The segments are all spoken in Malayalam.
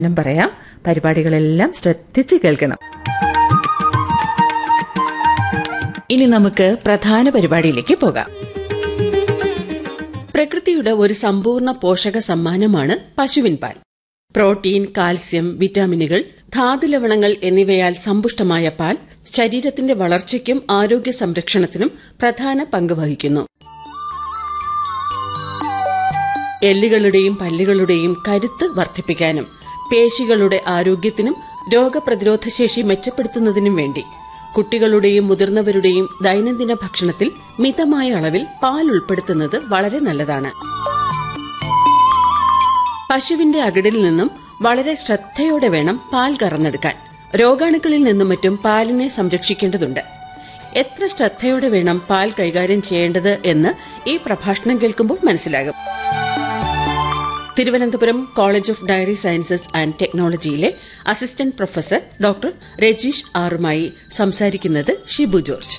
ഞാൻ പറയാം പരിപാടികളെല്ലാം ശ്രദ്ധിച്ച് കേൾക്കണം ഇനി നമുക്ക് പ്രധാന പരിപാടിയിലേക്ക് പോകാം പ്രകൃതിയുടെ ഒരു സമ്പൂർണ്ണ പോഷക സമ്മാനമാണ് പശുവിൻ പാൽ പ്രോട്ടീൻ കാൽസ്യം വിറ്റാമിനുകൾ ധാതുലവണങ്ങൾ എന്നിവയാൽ സമ്പുഷ്ടമായ പാൽ ശരീരത്തിന്റെ വളർച്ചയ്ക്കും ആരോഗ്യ സംരക്ഷണത്തിനും പ്രധാന പങ്ക് വഹിക്കുന്നു എല്ലുകളുടെയും പല്ലുകളുടെയും കരുത്ത് വർദ്ധിപ്പിക്കാനും പേശികളുടെ ആരോഗ്യത്തിനും രോഗപ്രതിരോധശേഷി മെച്ചപ്പെടുത്തുന്നതിനും വേണ്ടി കുട്ടികളുടെയും മുതിർന്നവരുടെയും ദൈനംദിന ഭക്ഷണത്തിൽ മിതമായ അളവിൽ പാൽ ഉൾപ്പെടുത്തുന്നത് വളരെ നല്ലതാണ് പശുവിന്റെ അകിടിൽ നിന്നും വളരെ ശ്രദ്ധയോടെ വേണം പാൽ കറന്നെടുക്കാൻ രോഗാണുക്കളിൽ നിന്നും മറ്റും പാലിനെ സംരക്ഷിക്കേണ്ടതുണ്ട് എത്ര ശ്രദ്ധയോടെ വേണം പാൽ കൈകാര്യം ചെയ്യേണ്ടത് എന്ന് ഈ പ്രഭാഷണം കേൾക്കുമ്പോൾ മനസ്സിലാകും Thiruvananthapuram college of dairy sciences and ടെക്നോളജിയിലെ അസിസ്റ്റന്റ് പ്രൊഫസർ ഡോക്ടർ രജീഷ് ആറുമായി സംസാരിക്കുന്നത് ഷിബു ജോർജ്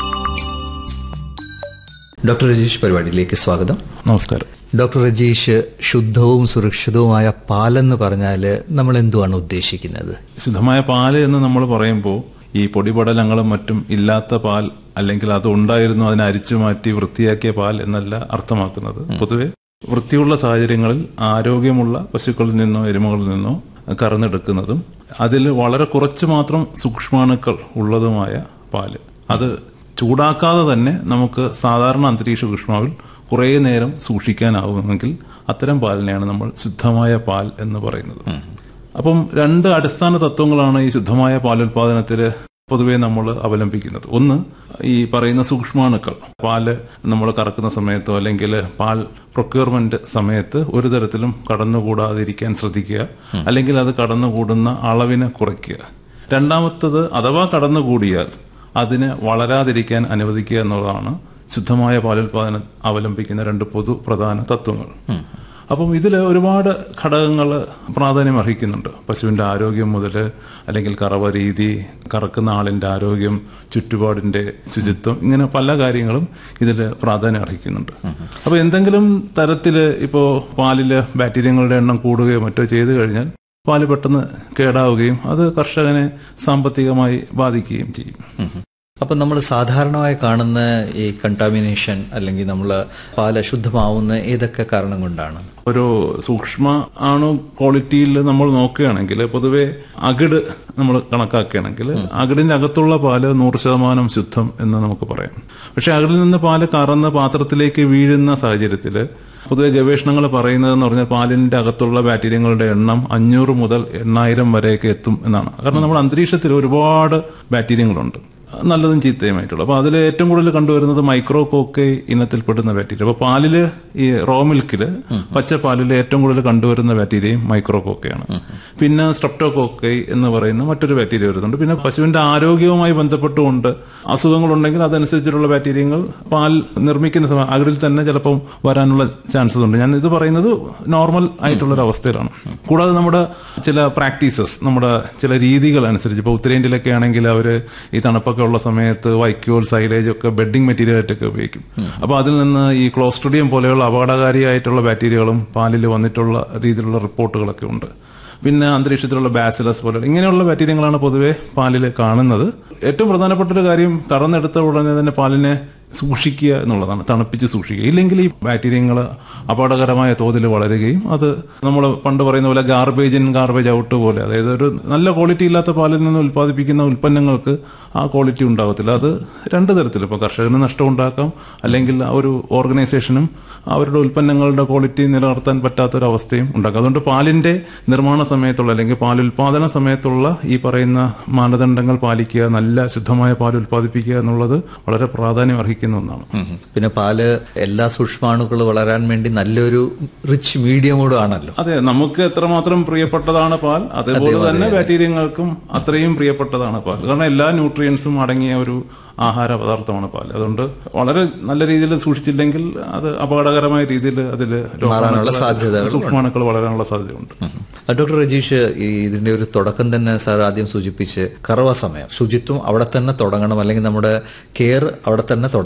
ഡോക്ടർ രജീഷ് പരിപാടിയിലേക്ക് സ്വാഗതം നമസ്കാരം ഡോക്ടർ രജീഷ് ശുദ്ധവും സുരക്ഷിതവുമായ പാലെന്ന് പറഞ്ഞാൽ നമ്മൾ എന്തുവാണ് ഉദ്ദേശിക്കുന്നത് ശുദ്ധമായ പാല് എന്ന് നമ്മൾ പറയുമ്പോൾ ഈ പൊടിപടലങ്ങളും മറ്റും ഇല്ലാത്ത പാൽ അല്ലെങ്കിൽ അത് ഉണ്ടായിരുന്നു അതിനെ അരിച്ചു മാറ്റി വൃത്തിയാക്കിയ പാൽ എന്നല്ല അർത്ഥമാക്കുന്നത് പൊതുവെ വൃത്തിയുള്ള സാഹചര്യങ്ങളിൽ ആരോഗ്യമുള്ള പശുക്കളിൽ നിന്നോ എരുമകളിൽ നിന്നോ കറന്നെടുക്കുന്നതും അതിൽ വളരെ കുറച്ച് മാത്രം സൂക്ഷ്മാണുക്കൾ ഉള്ളതുമായ പാല് അത് ചൂടാക്കാതെ തന്നെ നമുക്ക് സാധാരണ അന്തരീക്ഷ ഊഷ്മാവിൽ കുറേ നേരം സൂക്ഷിക്കാനാവുമെങ്കിൽ അത്തരം പാലിനെയാണ് നമ്മൾ ശുദ്ധമായ പാൽ എന്ന് പറയുന്നത് അപ്പം രണ്ട് അടിസ്ഥാന തത്വങ്ങളാണ് ഈ ശുദ്ധമായ പാലുൽപാദനത്തിൽ പൊതുവെ നമ്മൾ അവലംബിക്കുന്നത് ഒന്ന് ഈ പറയുന്ന സൂക്ഷ്മാണുക്കൾ പാല് നമ്മൾ കറക്കുന്ന സമയത്തോ അല്ലെങ്കിൽ പാൽ പ്രൊക്യൂർമെന്റ് സമയത്ത് ഒരു തരത്തിലും കടന്നുകൂടാതിരിക്കാൻ ശ്രദ്ധിക്കുക അല്ലെങ്കിൽ അത് കടന്നുകൂടുന്ന അളവിനെ കുറയ്ക്കുക രണ്ടാമത്തത് അഥവാ കടന്നുകൂടിയാൽ അതിന് വളരാതിരിക്കാൻ അനുവദിക്കുക എന്നുള്ളതാണ് ശുദ്ധമായ പാലുൽപാദനം അവലംബിക്കുന്ന രണ്ട് പൊതു പ്രധാന തത്വങ്ങൾ അപ്പം ഇതിൽ ഒരുപാട് ഘടകങ്ങൾ പ്രാധാന്യം അർഹിക്കുന്നുണ്ട് പശുവിൻ്റെ ആരോഗ്യം മുതൽ അല്ലെങ്കിൽ കറവ രീതി കറക്കുന്ന ആളിൻ്റെ ആരോഗ്യം ചുറ്റുപാടിൻ്റെ ശുചിത്വം ഇങ്ങനെ പല കാര്യങ്ങളും ഇതിൽ പ്രാധാന്യം അർഹിക്കുന്നുണ്ട് അപ്പോൾ എന്തെങ്കിലും തരത്തിൽ ഇപ്പോൾ പാലിൽ ബാക്ടീരിയങ്ങളുടെ എണ്ണം കൂടുകയോ മറ്റോ ചെയ്തു കഴിഞ്ഞാൽ പാല് പെട്ടെന്ന് കേടാവുകയും അത് കർഷകനെ സാമ്പത്തികമായി ബാധിക്കുകയും ചെയ്യും അപ്പം നമ്മൾ സാധാരണമായി കാണുന്ന ഈ കണ്ടാമിനേഷൻ അല്ലെങ്കിൽ നമ്മൾ പാൽ അശുദ്ധമാവുന്ന ഏതൊക്കെ കാരണം കൊണ്ടാണ് ഒരു സൂക്ഷ്മ ആണു ക്വാളിറ്റിയിൽ നമ്മൾ നോക്കുകയാണെങ്കിൽ പൊതുവെ അകിട് നമ്മൾ കണക്കാക്കുകയാണെങ്കിൽ അകിടിന്റെ അകത്തുള്ള പാല് നൂറ് ശതമാനം ശുദ്ധം എന്ന് നമുക്ക് പറയാം പക്ഷെ അകിടിൽ നിന്ന് പാല് കറന്ന് പാത്രത്തിലേക്ക് വീഴുന്ന സാഹചര്യത്തിൽ പൊതുവെ ഗവേഷണങ്ങൾ പറയുന്നതെന്ന് പറഞ്ഞാൽ പാലിന്റെ അകത്തുള്ള ബാക്ടീരിയങ്ങളുടെ എണ്ണം അഞ്ഞൂറ് മുതൽ എണ്ണായിരം വരെയൊക്കെ എത്തും എന്നാണ് കാരണം നമ്മുടെ അന്തരീക്ഷത്തിൽ ഒരുപാട് ബാക്ടീരിയങ്ങളുണ്ട് നല്ലതും ചീത്തയുമായിട്ടുള്ള അപ്പൊ അതിൽ ഏറ്റവും കൂടുതൽ കണ്ടുവരുന്നത് മൈക്രോ കോക്കെ ഇനത്തിൽപ്പെടുന്ന ബാക്ടീരിയ അപ്പൊ പാലില് ഈ റോ മിൽക്കില് പച്ചപ്പാലിൽ ഏറ്റവും കൂടുതൽ കണ്ടുവരുന്ന ബാക്ടീരിയയും മൈക്രോ കോക്കയാണ് പിന്നെ സ്ട്രെപ്റ്റോകോക്കൈ എന്ന് പറയുന്ന മറ്റൊരു ബാക്ടീരിയ വരുന്നുണ്ട് പിന്നെ പശുവിന്റെ ആരോഗ്യവുമായി ബന്ധപ്പെട്ടുകൊണ്ട് അസുഖങ്ങളുണ്ടെങ്കിൽ അതനുസരിച്ചിട്ടുള്ള ബാക്ടീരിയങ്ങൾ പാൽ നിർമ്മിക്കുന്ന സമയം അകിടിൽ തന്നെ ചിലപ്പം വരാനുള്ള ചാൻസസ് ഉണ്ട് ഞാൻ ഇത് പറയുന്നത് നോർമൽ ആയിട്ടുള്ള ഒരു അവസ്ഥയിലാണ് കൂടാതെ നമ്മുടെ ചില പ്രാക്ടീസസ് നമ്മുടെ ചില രീതികൾ അനുസരിച്ച് ഇപ്പോൾ ഉത്തരേന്ത്യയിലൊക്കെ ആണെങ്കിൽ അവർ ഈ തണുപ്പൊക്കെ ഉള്ള സമയത്ത് വൈക്കോൽ സൈലേജ് ഒക്കെ ബെഡിങ് മെറ്റീരിയൽ ആയിട്ടൊക്കെ ഉപയോഗിക്കും അപ്പോൾ അതിൽ നിന്ന് ഈ ക്ലോസ്ട്രിഡിയം പോലെയുള്ള അപകടകാരിയായിട്ടുള്ള ബാക്ടീരിയകളും പാലിൽ വന്നിട്ടുള്ള രീതിയിലുള്ള റിപ്പോർട്ടുകളൊക്കെ ഉണ്ട് പിന്നെ അന്തരീക്ഷത്തിലുള്ള ബാസിലസ് പോലെ ഇങ്ങനെയുള്ള ബാക്ടീരിയങ്ങളാണ് പൊതുവെ പാലിൽ കാണുന്നത് ഏറ്റവും പ്രധാനപ്പെട്ട ഒരു കാര്യം കറന്നെടുത്ത ഉടനെ തന്നെ പാലിനെ സൂക്ഷിക്കുക എന്നുള്ളതാണ് തണുപ്പിച്ച് സൂക്ഷിക്കുക ഇല്ലെങ്കിൽ ഈ ബാക്ടീരിയങ്ങൾ അപകടകരമായ തോതിൽ വളരുകയും അത് നമ്മൾ പണ്ട് പറയുന്ന പോലെ ഗാർബേജ് ഇൻ ഗാർബേജ് ഔട്ട് പോലെ അതായത് ഒരു നല്ല ക്വാളിറ്റി ഇല്ലാത്ത പാലിൽ നിന്ന് ഉൽപ്പാദിപ്പിക്കുന്ന ഉൽപ്പന്നങ്ങൾക്ക് ആ ക്വാളിറ്റി ഉണ്ടാകത്തില്ല അത് രണ്ട് തരത്തിൽ ഇപ്പോൾ കർഷകന് നഷ്ടം ഉണ്ടാക്കാം അല്ലെങ്കിൽ ആ ഒരു ഓർഗനൈസേഷനും അവരുടെ ഉൽപ്പന്നങ്ങളുടെ ക്വാളിറ്റി നിലനിർത്താൻ പറ്റാത്തൊരവസ്ഥയും ഉണ്ടാക്കും അതുകൊണ്ട് പാലിന്റെ നിർമ്മാണ സമയത്തുള്ള അല്ലെങ്കിൽ പാൽ ഉൽപാദന സമയത്തുള്ള ഈ പറയുന്ന മാനദണ്ഡങ്ങൾ പാലിക്കുക നല്ല ശുദ്ധമായ പാൽ ഉൽപ്പാദിപ്പിക്കുക എന്നുള്ളത് വളരെ പ്രാധാന്യം അർഹിക്കുന്ന ഒന്നാണ് പിന്നെ പാല് എല്ലാ സൂക്ഷ്മാണുക്കൾ വളരാൻ വേണ്ടി നല്ലൊരു റിച്ച് മീഡിയമോടും ആണല്ലോ അതെ നമുക്ക് എത്രമാത്രം പ്രിയപ്പെട്ടതാണ് പാൽ അതേപോലെ തന്നെ ബാക്ടീരിയങ്ങൾക്കും അത്രയും പ്രിയപ്പെട്ടതാണ് പാൽ കാരണം എല്ലാ ന്യൂട്രിയൻസും അടങ്ങിയ ഒരു ആഹാര പദാർത്ഥമാണ് പാൽ അതുകൊണ്ട് വളരെ നല്ല രീതിയിൽ സൂക്ഷിച്ചില്ലെങ്കിൽ അത് അപകടകരമായ രീതിയിൽ അതിൽ മാറാനുള്ള സാധ്യതകൾ സൂക്ഷ്മാണുക്കൾ വളരാനുള്ള സാധ്യതയുണ്ട് ആ, ഡോക്ടർ രജീഷ് ഈ ഇതിന്റെ ഒരു തുടക്കം തന്നെ സാർ ആദ്യം സൂചിപ്പിച്ച് കറവ സമയം ശുചിത്വം അവിടെ തന്നെ തുടങ്ങണം അല്ലെങ്കിൽ നമ്മുടെ കെയർ അവിടെ തന്നെ തുടങ്ങണം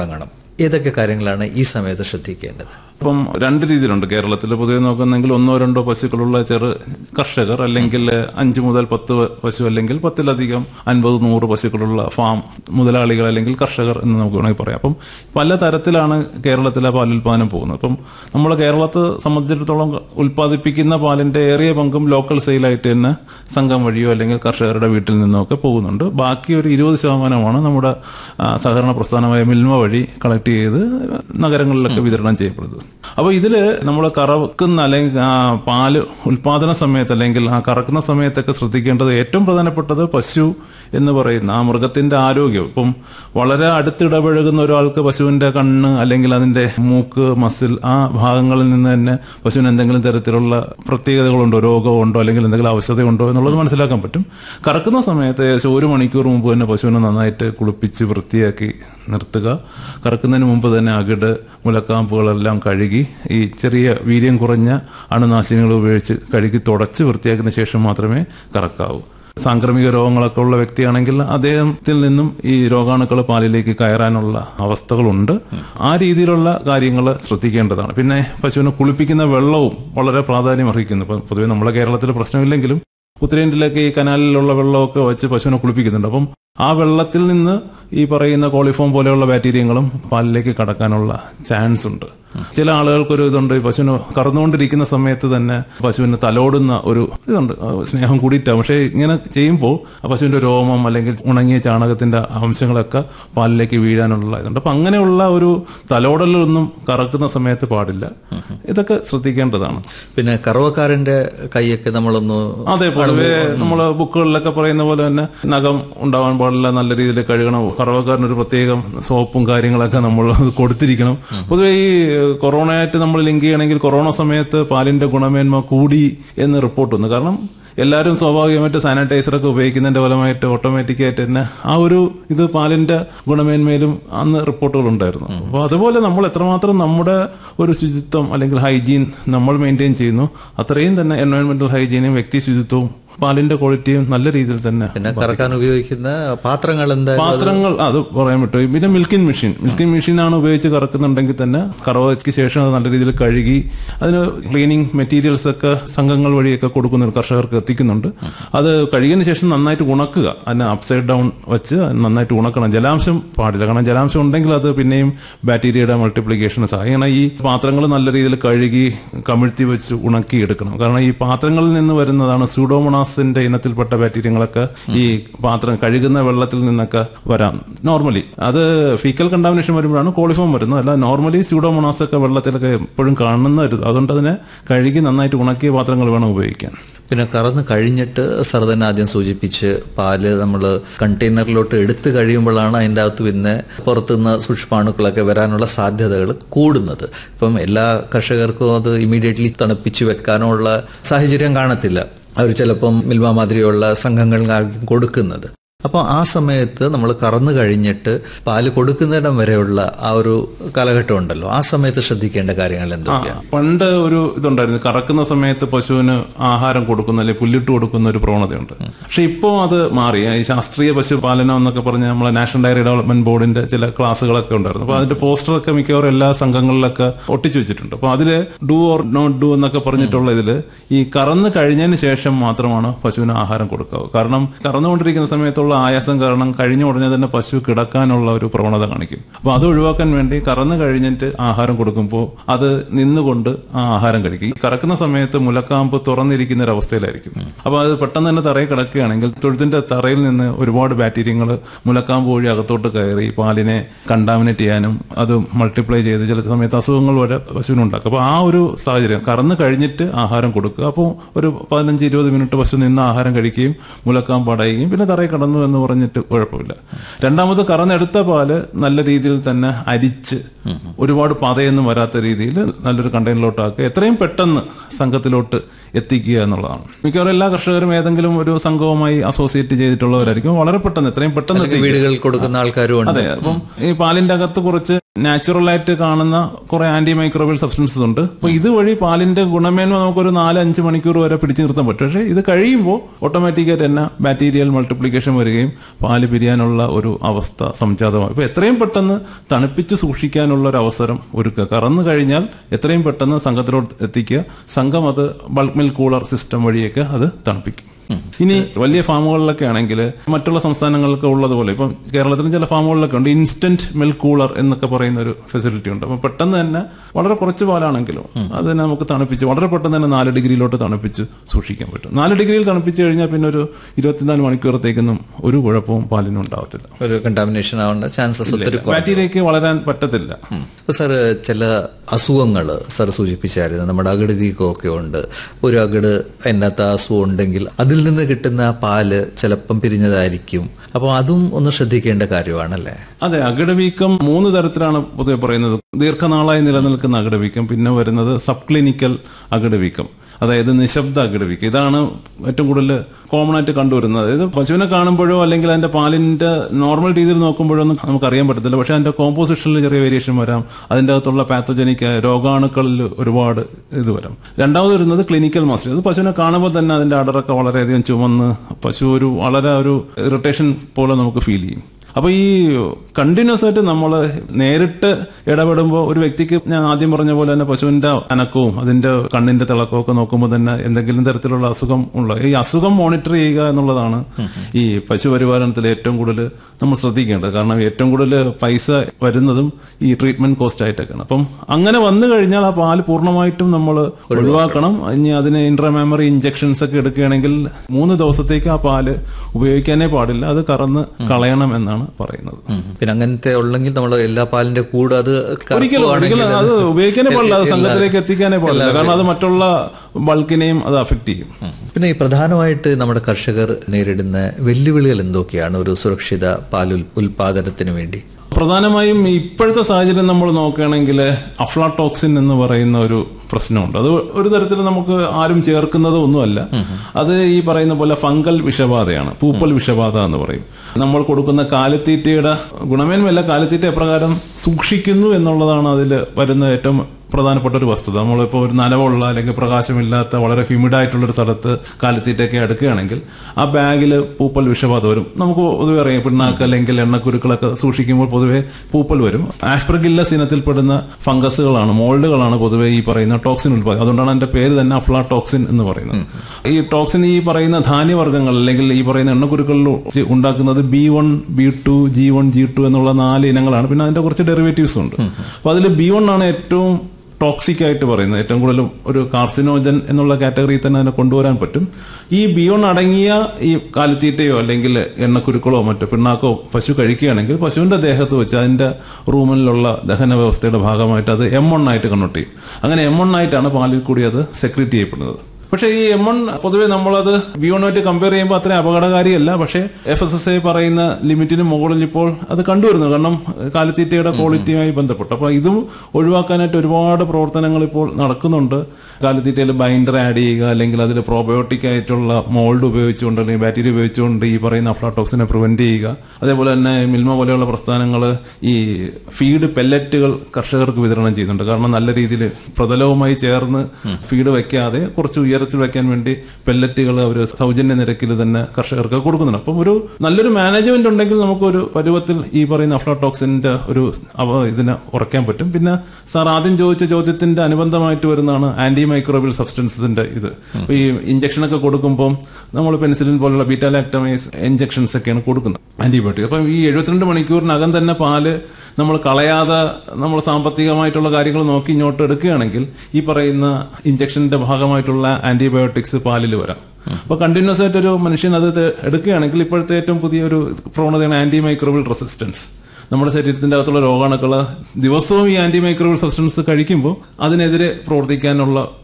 ഏതൊക്കെ കാര്യങ്ങളാണ് ഈ സമയത്ത് ശ്രദ്ധിക്കേണ്ടത് ഇപ്പം രണ്ട് രീതിയിലുണ്ട് കേരളത്തിൽ പൊതുവെ നോക്കുന്നെങ്കിൽ ഒന്നോ രണ്ടോ പശുക്കളുള്ള ചെറു കർഷകർ അല്ലെങ്കിൽ അഞ്ച് മുതൽ പത്ത് പശു അല്ലെങ്കിൽ പത്തിലധികം അൻപത് നൂറ് പശുക്കളുള്ള ഫാം മുതലാളികൾ അല്ലെങ്കിൽ കർഷകർ എന്ന് നമുക്ക് വേണമെങ്കിൽ പറയാം അപ്പം പല തരത്തിലാണ് കേരളത്തിലെ പാലുൽപാദനം പോകുന്നത് അപ്പം നമ്മൾ കേരളത്തെ സംബന്ധിച്ചിടത്തോളം ഉൽപ്പാദിപ്പിക്കുന്ന പാലിന്റെ ഏറിയ പങ്കും ലോക്കൽ സെയിലായിട്ട് തന്നെ സംഘം വഴിയോ അല്ലെങ്കിൽ കർഷകരുടെ വീട്ടിൽ നിന്നോ ഒക്കെ പോകുന്നുണ്ട് ബാക്കി ഒരു ഇരുപത് ശതമാനമാണ് നമ്മുടെ ആ, സഹകരണ പ്രസ്ഥാനമായ മിൽമ വഴി കളക്ട് ചെയ്ത് നഗരങ്ങളിലൊക്കെ വിതരണം ചെയ്യപ്പെടുന്നത് അപ്പോൾ ഇതില് നമ്മൾ കറക്കുന്ന അല്ലെങ്കിൽ ആ, പാല് ഉൽപാദന സമയത്ത് അല്ലെങ്കിൽ ആ കറക്കുന്ന സമയത്തൊക്കെ ശ്രദ്ധിക്കേണ്ടത് ഏറ്റവും പ്രധാനപ്പെട്ടത് പശു എന്ന് പറയുന്ന ആ മൃഗത്തിന്റെ ആരോഗ്യം ഇപ്പം വളരെ അടുത്തിടപഴകുന്ന ഒരാൾക്ക് പശുവിന്റെ കണ്ണ് അല്ലെങ്കിൽ അതിന്റെ മൂക്ക് മസിൽ ആ ഭാഗങ്ങളിൽ നിന്ന് തന്നെ പശുവിന് എന്തെങ്കിലും തരത്തിലുള്ള പ്രത്യേകതകളുണ്ടോ രോഗമുണ്ടോ അല്ലെങ്കിൽ എന്തെങ്കിലും അവശതയുണ്ടോ എന്നുള്ളത് മനസ്സിലാക്കാൻ പറ്റും കറക്കുന്ന സമയത്ത് ഏകദേശം ഒരു മണിക്കൂർ മുമ്പ് തന്നെ പശുവിനെ നന്നായിട്ട് കുളിപ്പിച്ച് വൃത്തിയാക്കി നിർത്തുക കറക്കുന്നതിന് മുമ്പ് തന്നെ അകിട് മുലക്കാമ്പുകളെല്ലാം കഴുകി ഈ ചെറിയ വീര്യം കുറഞ്ഞ അണുനാശിനികൾ ഉപയോഗിച്ച് കഴുകി തുടച്ച് വൃത്തിയാക്കിയതിനു ശേഷം മാത്രമേ കറക്കാവൂ സാംക്രമിക രോഗങ്ങളൊക്കെ ഉള്ള വ്യക്തിയാണെങ്കിൽ അദ്ദേഹത്തിൽ നിന്നും ഈ രോഗാണുക്കൾ പാലിലേക്ക് കയറാനുള്ള അവസ്ഥകളുണ്ട് ആ രീതിയിലുള്ള കാര്യങ്ങൾ ശ്രദ്ധിക്കേണ്ടതാണ് പിന്നെ പശുവിനെ കുളിപ്പിക്കുന്ന വെള്ളവും വളരെ പ്രാധാന്യം അർഹിക്കുന്നു ഇപ്പം പൊതുവെ നമ്മുടെ കേരളത്തിൽ പ്രശ്നമില്ലെങ്കിലും ഉത്തരേന്ത്യയിലൊക്കെ ഈ കനാലിലുള്ള വെള്ളമൊക്കെ വെച്ച് പശുവിനെ കുളിപ്പിക്കുന്നുണ്ട് അപ്പം ആ വെള്ളത്തിൽ നിന്ന് ഈ പറയുന്ന കോളിഫോം പോലെയുള്ള ബാക്ടീരിയങ്ങളും പാലിലേക്ക് കടക്കാനുള്ള ചാൻസ് ഉണ്ട് ചില ആളുകൾക്കൊരു ഇതുണ്ട് ഈ പശുവിന് കറന്നുകൊണ്ടിരിക്കുന്ന സമയത്ത് തന്നെ പശുവിന് തലോടുന്ന ഒരു ഇതുണ്ട് ആ സ്നേഹം കൂടിയിട്ടാണ് പക്ഷേ ഇങ്ങനെ ചെയ്യുമ്പോൾ ആ പശുവിന്റെ രോമം അല്ലെങ്കിൽ ഉണങ്ങിയ ചാണകത്തിന്റെ അംശങ്ങളൊക്കെ പാലിലേക്ക് വീഴാനുള്ള ഇതുണ്ട് അപ്പൊ അങ്ങനെയുള്ള ഒരു തലോടലൊന്നും കറക്കുന്ന സമയത്ത് പാടില്ല ഇതൊക്കെ ശ്രദ്ധിക്കേണ്ടതാണ് പിന്നെ കറവക്കാരന്റെ കൈയൊക്കെ നമ്മളൊന്ന് അതെ പൊതുവെ നമ്മള് ബുക്കുകളിലൊക്കെ പറയുന്ന പോലെ തന്നെ നഖം ഉണ്ടാവാൻ പാടില്ല നല്ല രീതിയിൽ കഴുകണം കറവക്കാരന് ഒരു പ്രത്യേകം സോപ്പും കാര്യങ്ങളൊക്കെ നമ്മൾ കൊടുത്തിരിക്കണം പൊതുവെ ഈ കൊറോണയായിട്ട് നമ്മൾ ലിങ്ക് ചെയ്യണമെങ്കിൽ കൊറോണ സമയത്ത് പാലിന്റെ ഗുണമേന്മ കൂടി എന്ന് റിപ്പോർട്ട് വന്നു കാരണം എല്ലാവരും സ്വാഭാവികമായിട്ട് സാനിറ്റൈസർ ഒക്കെ ഉപയോഗിക്കുന്നതിന്റെ ഫലമായിട്ട് ഓട്ടോമാറ്റിക് ആയിട്ട് തന്നെ ആ ഒരു ഇത് പാലിന്റെ ഗുണമേന്മയിലും അന്ന് റിപ്പോർട്ടുകൾ ഉണ്ടായിരുന്നു അപ്പോൾ അതുപോലെ നമ്മൾ എത്രമാത്രം നമ്മുടെ ഒരു ശുചിത്വം അല്ലെങ്കിൽ ഹൈജീൻ നമ്മൾ മെയിൻറ്റെയിൻ ചെയ്യുന്നു അത്രയും തന്നെ എൻവയോൺമെന്റൽ ഹൈജീനും വ്യക്തി ശുചിത്വവും പാലിന്റെ ക്വാളിറ്റിയും നല്ല രീതിയിൽ തന്നെ പിന്നെ കറക്കാൻ ഉപയോഗിക്കുന്ന പാത്രങ്ങൾ എന്താ പാത്രങ്ങൾ അത് പറയാൻ പറ്റും പിന്നെ മിൽക്കിംഗ് മെഷീൻ മിൽക്കിംഗ് മെഷീനാണ് ഉപയോഗിച്ച് കറക്കുന്നുണ്ടെങ്കിൽ തന്നെ കറവയ്ക്ക് ശേഷം അത് നല്ല രീതിയിൽ കഴുകി അതിന് ക്ലീനിങ് മെറ്റീരിയൽസ് ഒക്കെ സംഘങ്ങൾ വഴിയൊക്കെ കൊടുക്കുന്നുണ്ട് കർഷകർക്ക് എത്തിക്കുന്നുണ്ട് അത് കഴുകിയതിന് ശേഷം നന്നായിട്ട് ഉണക്കുക അതിനെ അപ്സൈഡ് ഡൗൺ വെച്ച് നന്നായിട്ട് ഉണക്കണം ജലാംശം പാടില്ല കാരണം ജലാംശം ഉണ്ടെങ്കിൽ അത് പിന്നെയും ബാക്ടീരിയയുടെ മൾട്ടിപ്ലിക്കേഷന് സഹായിക്കണം ഈ പാത്രങ്ങൾ നല്ല രീതിയിൽ കഴുകി കമിഴ്ത്തി വെച്ച് ഉണക്കി എടുക്കണം കാരണം ഈ പാത്രങ്ങളിൽ നിന്ന് വരുന്നതാണ് സ്യൂഡോമോണാസിന്റെ ഇനത്തിൽപ്പെട്ട ബാക്ടീരിയങ്ങളൊക്കെ ഈ പാത്രം കഴുകുന്ന വെള്ളത്തിൽ നിന്നൊക്കെ വരാം നോർമലി അത് ഫീക്കൽ കണ്ടാമിനേഷൻ വരുമ്പോഴാണ് കോളിഫോം വരുന്നത് അല്ല നോർമലി സ്യൂഡോമോണാസ് ഒക്കെ വെള്ളത്തിലൊക്കെ എപ്പോഴും കാണുന്ന ഒരു അതുകൊണ്ട് അതിനെ കഴുകി നന്നായിട്ട് ഉണക്കിയ പാത്രങ്ങൾ വേണം ഉപയോഗിക്കാൻ പിന്നെ കറന്ന് കഴിഞ്ഞിട്ട് സർ തന്നെ ആദ്യം സൂചിപ്പിച്ച് പാല് നമ്മൾ കണ്ടെയ്നറിലോട്ട് എടുത്തു കഴിയുമ്പോഴാണ് അതിൻ്റെ അകത്ത് പിന്നെ പുറത്തുനിന്ന് സൂക്ഷ്മാണുക്കളൊക്കെ വരാനുള്ള സാധ്യതകൾ കൂടുന്നത് ഇപ്പം എല്ലാ കർഷകർക്കും അത് ഇമീഡിയറ്റ്ലി തണുപ്പിച്ച് വെക്കാനുള്ള സാഹചര്യം കാണത്തില്ല അവർ ചിലപ്പം മിൽമ മാതിരിയുള്ള സംഘങ്ങളിലായിരിക്കും കൊടുക്കുന്നത് അപ്പോൾ ആ സമയത്ത് നമ്മൾ കറന്നു കഴിഞ്ഞിട്ട് പാല് കൊടുക്കുന്നിടം വരെയുള്ള ആ ഒരു കാലഘട്ടം ഉണ്ടല്ലോ ആ സമയത്ത് ശ്രദ്ധിക്കേണ്ട കാര്യങ്ങൾ എന്തൊക്കെയാണ് പണ്ട് ഒരു ഇതുണ്ടായിരുന്നു കറക്കുന്ന സമയത്ത് പശുവിന് ആഹാരം കൊടുക്കുന്ന അല്ലെങ്കിൽ പുല്ലിട്ട് കൊടുക്കുന്ന ഒരു പ്രവണതയുണ്ട് പക്ഷെ ഇപ്പോൾ അത് മാറി ഈ ശാസ്ത്രീയ പശുപാലനം എന്നൊക്കെ പറഞ്ഞ് നമ്മളെ നാഷണൽ ഡയറി ഡെവലപ്മെന്റ് ബോർഡിന്റെ ചില ക്ലാസ്സുകളൊക്കെ ഉണ്ടായിരുന്നു അപ്പോൾ അതിന്റെ പോസ്റ്ററൊക്കെ മിക്കവാറും എല്ലാ സംഘങ്ങളിലൊക്കെ ഒട്ടിച്ചു വെച്ചിട്ടുണ്ട് അപ്പോൾ അതില് ഡു ഓർ നോട്ട് ഡു എന്നൊക്കെ പറഞ്ഞിട്ടുള്ള ഇതില് ഈ കറന്ന് കഴിഞ്ഞതിന് ശേഷം മാത്രമാണ് പശുവിന് ആഹാരം കൊടുക്കുക കാരണം കറന്നുകൊണ്ടിരിക്കുന്ന സമയത്തുള്ള ആയാസം കാരണം കഴിഞ്ഞ ഉടനെ തന്നെ പശു കിടക്കാനുള്ള ഒരു പ്രവണത കാണിക്കും അപ്പോൾ അത് ഒഴിവാക്കാൻ വേണ്ടി കറന്നു കഴിഞ്ഞിട്ട് ആഹാരം കൊടുക്കുമ്പോൾ അത് നിന്നുകൊണ്ട് ആ ആഹാരം കഴിക്കും ഈ കറക്കുന്ന സമയത്ത് മുലക്കാമ്പ് തുറന്നിരിക്കുന്ന ഒരു അവസ്ഥയിലായിരിക്കും അപ്പോൾ അത് പെട്ടെന്ന് തന്നെ തറയിൽ കിടക്കുകയാണെങ്കിൽ തൊഴുത്തിന്റെ തറയിൽ നിന്ന് ഒരുപാട് ബാക്ടീരിയങ്ങൾ മുലക്കാമ്പ് വഴി അകത്തോട്ട് കയറി പാലിനെ കണ്ടാമിനേറ്റ് ചെയ്യാനും അത് മൾട്ടിപ്ലൈ ചെയ്ത് ചില സമയത്ത് അസുഖങ്ങൾ വരെ പശുവിനുണ്ടാക്കും അപ്പോൾ ആ ഒരു സാഹചര്യം കറന്ന് കഴിഞ്ഞിട്ട് ആഹാരം കൊടുക്കുക അപ്പോൾ ഒരു പതിനഞ്ച് ഇരുപത് മിനിറ്റ് പശു നിന്ന് ആഹാരം കഴിക്കുകയും മുലക്കാമ്പ് അടയുകയും പിന്നെ തറയിൽ കിടന്നു എന്ന് പറഞ്ഞിട്ട് കുഴപ്പമില്ല രണ്ടാമത് കറന്നെടുത്ത പാല് നല്ല രീതിയിൽ തന്നെ അരിച്ച് ഒരുപാട് പതയൊന്നും വരാത്ത രീതിയിൽ നല്ലൊരു കണ്ടെയ്നറിലോട്ട് ആക്കുക എത്രയും പെട്ടെന്ന് സംഘത്തിലോട്ട് എത്തിക്കുക എന്നുള്ളതാണ് മിക്കവാറും എല്ലാ കർഷകരും ഏതെങ്കിലും ഒരു സംഘവുമായി അസോസിയേറ്റ് ചെയ്തിട്ടുള്ളവരായിരിക്കും വളരെ പെട്ടെന്ന് എത്രയും പെട്ടെന്ന് അല്ലെങ്കിൽ എത്തിക്കുക. വീടുകളിൽ കൊടുക്കുന്ന ആൾക്കാരും ഉണ്ട് അതെ അപ്പം ഈ പാലിന്റെ അകത്ത് കുറച്ച് നാച്ചുറൽ ആയിട്ട് കാണുന്ന കുറെ ആന്റി മൈക്രോബിയൽ സബ്സ്റ്റൻസസ് ഉണ്ട് അപ്പൊ ഇതുവഴി പാലിന്റെ ഗുണമേന്മ നമുക്കൊരു നാല് അഞ്ച് മണിക്കൂർ വരെ പിടിച്ചു നിർത്താൻ പറ്റും പക്ഷേ ഇത് കഴിയുമ്പോൾ ഓട്ടോമാറ്റിക്കായിട്ട് തന്നെ ബാക്ടീരിയൽ മൾട്ടിപ്ലിക്കേഷൻ വരികയും പാല് പിരിയാനുള്ള ഒരു അവസ്ഥ സംജാതമായി ഇപ്പൊ എത്രയും പെട്ടെന്ന് തണുപ്പിച്ച് സൂക്ഷിക്കാനുള്ള ഒരു അവസരം ഒരുക്കുക കറന്നു കഴിഞ്ഞാൽ എത്രയും പെട്ടെന്ന് സംഘത്തിലോട്ട് എത്തിക്കുക സംഘം അത് ബൾക്ക് മിൽക്ക് കൂളർ സിസ്റ്റം വഴിയൊക്കെ അത് തണുപ്പിക്കും ഇനി വലിയ ഫാമുകളിലൊക്കെ ആണെങ്കിൽ മറ്റുള്ള സംസ്ഥാനങ്ങൾക്ക് ഉള്ളതുപോലെ ഇപ്പം കേരളത്തിലും ചില ഫാമുകളിലൊക്കെ ഉണ്ട് ഇൻസ്റ്റന്റ് മിൽക്ക് കൂളർ എന്നൊക്കെ പറയുന്ന ഒരു ഫെസിലിറ്റി ഉണ്ട് അപ്പം പെട്ടെന്ന് തന്നെ വളരെ കുറച്ച് പാലാണെങ്കിലും അതിനെ നമുക്ക് തണുപ്പിച്ച് വളരെ പെട്ടെന്ന് തന്നെ നാല് ഡിഗ്രിയിലോട്ട് തണുപ്പിച്ച് സൂക്ഷിക്കാൻ പറ്റും നാല് ഡിഗ്രിയിൽ തണുപ്പിച്ച് കഴിഞ്ഞാൽ പിന്നെ ഒരു ഇരുപത്തിനാല് മണിക്കൂറത്തേക്കൊന്നും ഒരു കുഴപ്പവും പാലിനും ഉണ്ടാവത്തില്ല ഒരു കണ്ടാമിനേഷൻ ആവേണ്ട ചാൻസസ് ഒത്തിരി കുറവ്. ബാക്ടീരിയയ്ക്ക് വളരാൻ പറ്റത്തില്ല അപ്പൊ സാർ ചില അസുഖങ്ങൾ സാർ സൂചിപ്പിച്ചായിരുന്നു നമ്മുടെ അകിട് വീക്കമൊക്കെ ഉണ്ട് ഒരു അകിട് അതിനകത്ത് ആ അസുഖം ഉണ്ടെങ്കിൽ അതിൽ നിന്ന് കിട്ടുന്ന പാല് ചിലപ്പം പിരിഞ്ഞതായിരിക്കും അപ്പോൾ അതും ഒന്ന് ശ്രദ്ധിക്കേണ്ട കാര്യമാണല്ലേ അതെ അകിടവീക്കം മൂന്ന് തരത്തിലാണ് പൊതുവെ പറയുന്നത് ദീർഘനാളായി നിലനിൽക്കുന്ന അകിടവീക്കം പിന്നെ വരുന്നത് സബ് ക്ലിനിക്കൽ അകിടവീക്കം അതായത് നിശബ്ദ അകിടവീക്കം ഇതാണ് ഏറ്റവും കൂടുതൽ കോമൺ ആയിട്ട് കണ്ടുവരുന്നത് അതായത് പശുവിനെ കാണുമ്പോഴോ അല്ലെങ്കിൽ അതിന്റെ പാലിന്റെ നോർമൽ രീതിയിൽ നോക്കുമ്പോഴോ ഒന്നും നമുക്ക് അറിയാൻ പറ്റത്തില്ല പക്ഷെ അതിന്റെ കോമ്പോസിഷനിൽ ചെറിയ വേരിയേഷൻ വരാം അതിന്റെ അകത്തുള്ള പാത്തോജനിക് രോഗാണുക്കളിൽ ഒരുപാട് ഇത് വരാം രണ്ടാമത് വരുന്നത് ക്ലിനിക്കൽ മാസ്റ്റർ ഇത് പശുവിനെ കാണുമ്പോൾ തന്നെ അതിന്റെ അടറൊക്കെ വളരെയധികം ചുമന്ന് പശു ഒരു വളരെ ഒരു ഇറിറ്റേഷൻ പോലെ നമുക്ക് ഫീൽ ചെയ്യും അപ്പൊ ഈ കണ്ടിന്യൂസ് ആയിട്ട് നമ്മൾ നേരിട്ട് ഇടപെടുമ്പോൾ ഒരു വ്യക്തിക്ക് ഞാൻ ആദ്യം പറഞ്ഞ പോലെ തന്നെ പശുവിന്റെ അനക്കവും അതിന്റെ കണ്ണിന്റെ തിളക്കവും ഒക്കെ നോക്കുമ്പോൾ തന്നെ എന്തെങ്കിലും തരത്തിലുള്ള അസുഖം ഉള്ള ഈ അസുഖം മോണിറ്റർ ചെയ്യുക എന്നുള്ളതാണ് ഈ പശു പരിപാലനത്തിൽ ഏറ്റവും കൂടുതൽ നമ്മൾ ശ്രദ്ധിക്കേണ്ടത് കാരണം ഏറ്റവും കൂടുതൽ പൈസ വരുന്നതും ഈ ട്രീറ്റ്മെന്റ് കോസ്റ്റ് ആയിട്ടൊക്കെയാണ് അപ്പം അങ്ങനെ വന്നു കഴിഞ്ഞാൽ ആ പാല് പൂർണ്ണമായിട്ടും നമ്മൾ ഒഴിവാക്കണം ഇനി അതിന് ഇൻട്രാമെമറി ഇഞ്ചക്ഷൻസ് ഒക്കെ എടുക്കുകയാണെങ്കിൽ മൂന്ന് ദിവസത്തേക്ക് ആ പാല് ഉപയോഗിക്കാനേ പാടില്ല അത് കറന്ന് കളയണം എന്നാണ് പറയുന്നത് ഉം. പിന്നെ അങ്ങനത്തെ ഉള്ളെങ്കിൽ നമ്മൾ എല്ലാ പാലിന്റെ കൂടെ അത് ഒരിക്കലും കറക്കുകയാണെങ്കിൽ ഒരിക്കലും അത് ഉപയോഗിക്കാനേ പാടില്ല അത് എല്ലാ- സംഘത്തിലേക്ക് എത്തിക്കാനേ പാടില്ല കാരണം അത് മറ്റുള്ള ബൾക്കിനെയും അത് അഫക്ട് ചെയ്യും ഉം. പിന്നെ ഈ പ്രധാനമായിട്ട് നമ്മുടെ കർഷകർ നേരിടുന്ന വെല്ലുവിളികൾ എന്തൊക്കെയാണ് ഒരു സുരക്ഷിത പാൽ ഉൽ- ഉൽപാദനത്തിന് വേണ്ടി പ്രധാനമായും ഇപ്പോഴത്തെ സാഹചര്യം നമ്മൾ നോക്കുകയാണെങ്കിൽ അഫ്ലാടോക്സിൻ എന്ന് പറയുന്ന ഒരു പ്രശ്നമുണ്ട് അത് ഒരു തരത്തിൽ നമുക്ക് ആരും ചേർക്കുന്നത് ഒന്നുമല്ല അത് ഈ പറയുന്ന പോലെ ഫംഗൽ വിഷബാധയാണ് പൂപ്പൽ വിഷബാധ എന്ന് പറയും നമ്മൾ കൊടുക്കുന്ന കാലിത്തീറ്റയുടെ ഗുണമേന്മയല്ല കാലിത്തീറ്റ എപ്രകാരം സൂക്ഷിക്കുന്നു എന്നുള്ളതാണ് അതിൽ വരുന്ന ഏറ്റവും പ്രധാനപ്പെട്ട ഒരു വസ്തുത നമ്മളിപ്പോൾ ഒരു നനവുള്ള അല്ലെങ്കിൽ പ്രകാശമില്ലാത്ത വളരെ ഹ്യൂമിഡ് ആയിട്ടുള്ള ഒരു സ്ഥലത്ത് കാലിത്തീറ്റൊക്കെ എടുക്കുകയാണെങ്കിൽ ആ ബാഗിൽ പൂപ്പൽ വിഷബാധ വരും നമുക്ക് പൊതുവെ അറിയാം പിണ്ണാക്ക് അല്ലെങ്കിൽ എണ്ണക്കുരുക്കളൊക്കെ സൂക്ഷിക്കുമ്പോൾ പൊതുവെ പൂപ്പൽ വരും ആസ്പ്രഗില്ലസ് ഇനത്തിൽപ്പെടുന്ന ഫംഗസുകളാണ് മോൾഡുകളാണ് പൊതുവെ ഈ പറയുന്ന ടോക്സിൻ ഉൽപ്പാദനം അതുകൊണ്ടാണ് അതിന്റെ പേര് തന്നെ അഫ്ലാ ടോക്സിൻ എന്ന് പറയുന്നത് ഈ ടോക്സിൻ ഈ പറയുന്ന ധാന്യവർഗ്ഗങ്ങൾ അല്ലെങ്കിൽ ഈ പറയുന്ന എണ്ണക്കുരുക്കളിൽ ഉണ്ടാക്കുന്നത് B one B two G one G two എന്നുള്ള നാല് ഇനങ്ങളാണ് പിന്നെ അതിന്റെ കുറച്ച് ഡെറിവേറ്റീവ്സ് ഉണ്ട് അപ്പൊ അതിൽ ബി വൺ ആണ് ഏറ്റവും ടോക്സിക് ആയിട്ട് പറയുന്നത് ഏറ്റവും കൂടുതലും ഒരു കാർസിനോജൻ എന്നുള്ള കാറ്റഗറിയിൽ തന്നെ അതിനെ കൊണ്ടുവരാൻ പറ്റും ഈ ബിയോൺ അടങ്ങിയ ഈ കാലിത്തീറ്റയോ അല്ലെങ്കിൽ എണ്ണക്കുരുക്കളോ മറ്റോ പിണ്ണാക്കോ പശു കഴിക്കുകയാണെങ്കിൽ പശുവിന്റെ ദേഹത്ത് വെച്ച് അതിന്റെ റൂമിലുള്ള ദഹന വ്യവസ്ഥയുടെ ഭാഗമായിട്ട് അത് എം വൺ ആയിട്ട് കൺവേർട്ട് ചെയ്യും അങ്ങനെ എം വൺ ആയിട്ടാണ് പാലിൽ കൂടി അത് സെക്രീറ്റ് ചെയ്യപ്പെടുന്നത് പക്ഷേ ഈ എം വൺ പൊതുവെ നമ്മളത് ബിയോണുമായിട്ട് കമ്പയർ ചെയ്യുമ്പോൾ അത്രയും അപകടകാരിയല്ല പക്ഷേ എഫ് എസ് എസ് ഐ പറയുന്ന ലിമിറ്റിന് മുകളിൽ ഇപ്പോൾ അത് കണ്ടുവരുന്നു കാരണം കാലിത്തീറ്റയുടെ ക്വാളിറ്റിയുമായി ബന്ധപ്പെട്ട് അപ്പോൾ ഇതും ഒഴിവാക്കാനായിട്ട് ഒരുപാട് പ്രവർത്തനങ്ങൾ ഇപ്പോൾ നടക്കുന്നുണ്ട് കാലിത്തീറ്റയിൽ ബൈൻഡർ ആഡ് ചെയ്യുക അല്ലെങ്കിൽ അതിൽ പ്രോബയോട്ടിക് ആയിട്ടുള്ള മോൾഡ് ഉപയോഗിച്ചുകൊണ്ട് അല്ലെങ്കിൽ ബാക്ടീരിയ ഉപയോഗിച്ചുകൊണ്ട് ഈ പറയുന്ന അഫ്ലാടോക്സിനെ പ്രിവെന്റ് ചെയ്യുക അതേപോലെ തന്നെ മിൽമ പോലെയുള്ള പ്രസ്ഥാനങ്ങൾ ഈ ഫീഡ് പെല്ലറ്റുകൾ കർഷകർക്ക് വിതരണം ചെയ്യുന്നുണ്ട് കാരണം നല്ല രീതിയിൽ പ്രതലവുമായി ചേർന്ന് ഫീഡ് വെക്കാതെ കുറച്ച് ഉയരത്തിൽ വെക്കാൻ വേണ്ടി പെല്ലറ്റുകൾ അവർ സൗജന്യ നിരക്കിൽ തന്നെ കർഷകർക്ക് കൊടുക്കുന്നുണ്ട് അപ്പം ഒരു നല്ലൊരു മാനേജ്മെന്റ് ഉണ്ടെങ്കിൽ നമുക്കൊരു പരുവത്തിൽ ഈ പറയുന്ന അഫ്ലാടോക്സിന്റെ ഒരു അവ ഇതിനെ ഉറക്കാൻ പറ്റും പിന്നെ സാർ ആദ്യം ചോദിച്ച ചോദ്യത്തിന്റെ അനുബന്ധമായിട്ട് വരുന്നതാണ് ആന്റി മൈക്രോബിയൽ സബ്സ്റ്റൻസിന്റെ ഇത് അപ്പൊ ഈ ഇഞ്ചക്ഷൻ ഒക്കെ കൊടുക്കുമ്പോൾ നമ്മൾ പെൻസിലിൻ പോലുള്ള ബീറ്റാലാക്ടമൈസ് ഇഞ്ചക്ഷൻസ് ഒക്കെയാണ് കൊടുക്കുന്നത് ആന്റിബയോട്ടിക് അപ്പം ഈ എഴുപത്തിരണ്ട് മണിക്കൂറിനകം തന്നെ പാല് നമ്മൾ കളയാതെ നമ്മൾ സാമ്പത്തികമായിട്ടുള്ള കാര്യങ്ങൾ നോക്കി ഇങ്ങോട്ട് എടുക്കുകയാണെങ്കിൽ ഈ പറയുന്ന ഇഞ്ചക്ഷന്റെ ഭാഗമായിട്ടുള്ള ആന്റിബയോട്ടിക്സ് പാലിൽ വരാം അപ്പൊ കണ്ടിന്യൂസ് ആയിട്ട് ഒരു മനുഷ്യൻ അത് തെ- എടുക്കുകയാണെങ്കിൽ ഇപ്പോഴത്തെ ഏറ്റവും പുതിയൊരു പ്രവണതയാണ് ആന്റി മൈക്രോബിയൽ റെസിസ്റ്റൻസ് നമ്മുടെ ശരീരത്തിന്റെ അകത്തുള്ള രോഗാണുക്കൾ ദിവസവും ഈ ആന്റി മൈക്രോബിയൽ സബ്സ്റ്റൻസ് കഴിക്കുമ്പോൾ അതിനെതിരെ പ്രവർത്തിക്കാനുള്ള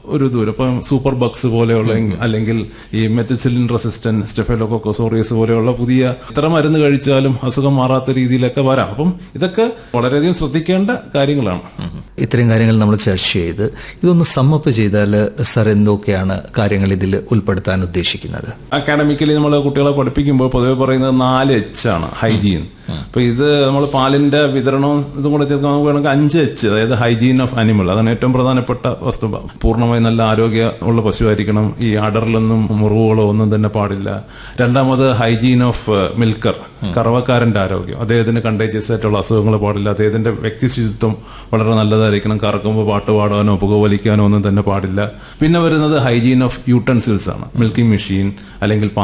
ഒരു ദൂരം ഇപ്പം സൂപ്പർ ബക്സ് പോലെയുള്ള അല്ലെങ്കിൽ ഈ മെത്തിസിലിൻ റെസിസ്റ്റന്റ് സ്റ്റെഫലോക്കോസോറിയസ് പോലെയുള്ള പുതിയ ഇത്ര മരുന്ന് കഴിച്ചാലും അസുഖം മാറാത്ത രീതിയിലൊക്കെ വരാം അപ്പം ഇതൊക്കെ വളരെയധികം ശ്രദ്ധിക്കേണ്ട കാര്യങ്ങളാണ് ഇത്രയും കാര്യങ്ങൾ നമ്മൾ ചർച്ച ചെയ്ത് ഇതൊന്ന് സമ്മപ്പ് ചെയ്താൽ സർ എന്തൊക്കെയാണ് കാര്യങ്ങൾ ഇതിൽ ഉൾപ്പെടുത്താൻ ഉദ്ദേശിക്കുന്നത് അക്കാഡമിക്കലി നമ്മൾ കുട്ടികളെ പഠിപ്പിക്കുമ്പോൾ പൊതുവെ പറയുന്നത് നാല് എച്ച് ആണ് ഹൈജീൻ അപ്പൊ ഇത് നമ്മൾ പാലിന്റെ വിതരണവും ഇതും കൂടെ ചേർക്കാൻ നമുക്ക് വേണമെങ്കിൽ അഞ്ച് എച്ച് അതായത് ഹൈജീൻ ഓഫ് അനിമൽ അതാണ് ഏറ്റവും പ്രധാനപ്പെട്ട വസ്തു പൂർണ്ണമായി നല്ല ആരോഗ്യ ഉള്ള പശുവായിരിക്കണം ഈ അടറിലൊന്നും മുറിവുകളോ ഒന്നും തന്നെ പാടില്ല രണ്ടാമത് ഹൈജീൻ ഓഫ് മിൽക്കർ കറവക്കാരന്റെ ആരോഗ്യം അദ്ദേഹത്തിന് കണ്ടേജിയസ് ആയിട്ടുള്ള അസുഖങ്ങൾ പാടില്ല അദ്ദേഹത്തിന്റെ വ്യക്തി ശുചിത്വം വളരെ നല്ലതായിരിക്കണം കറക്കുമ്പോൾ പാട്ട് പാടാനോ പുകവലിക്കാനോ ഒന്നും തന്നെ പാടില്ല പിന്നെ വരുന്നത് ഹൈജീൻ ഓഫ് യൂട്ടൻസിൽസ് ആണ് മിൽക്കിംഗ് മെഷീൻ അല്ലെങ്കിൽ